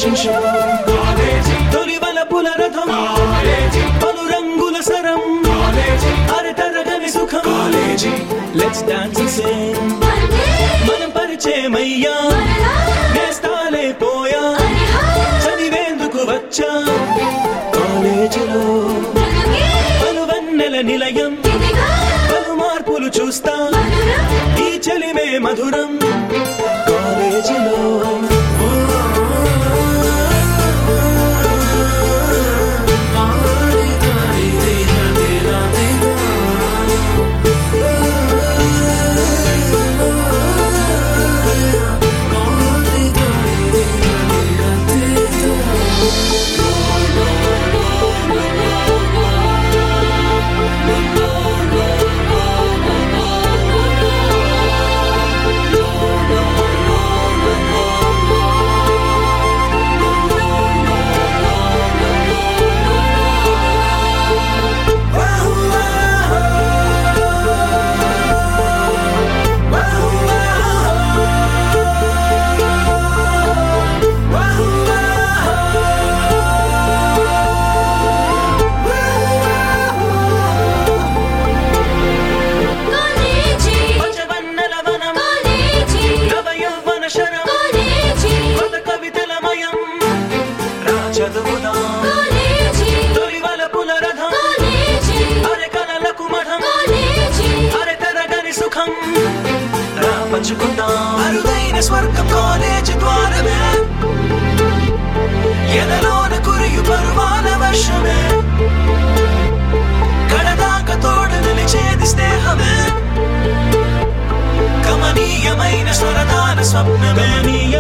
పరీక్షించు తొలి వలపుల రథం పలు రంగుల సరం అరే తరగని సుఖం లెట్స్ డాన్స్ మనం పరిచయమయ్యా నేస్తాలే పోయా చదివేందుకు వచ్చా కాలేజీలో పలు వన్నెల నిలయం పలు మార్పులు చూస్తా ఈ చలిమే మధురం కాలేజీలో పంచవన్నెల వనం నవ యౌవన శరం కొత్త కవితల మయం రాచదువుదాం తొలి వలపుల రథం అరె కలలకు మఠం అరె తరగని సుఖం రా పంచుకుందాం అరుదైన స్వర్గం కాలేజ్ ద్వారమే ఎదలోన కురియు పరువాల వర్షమే కడదాక తోడు నిలిచేది స్నేహమే కమనీయమైన స్వరదాన స్వప్నమే కమనీయ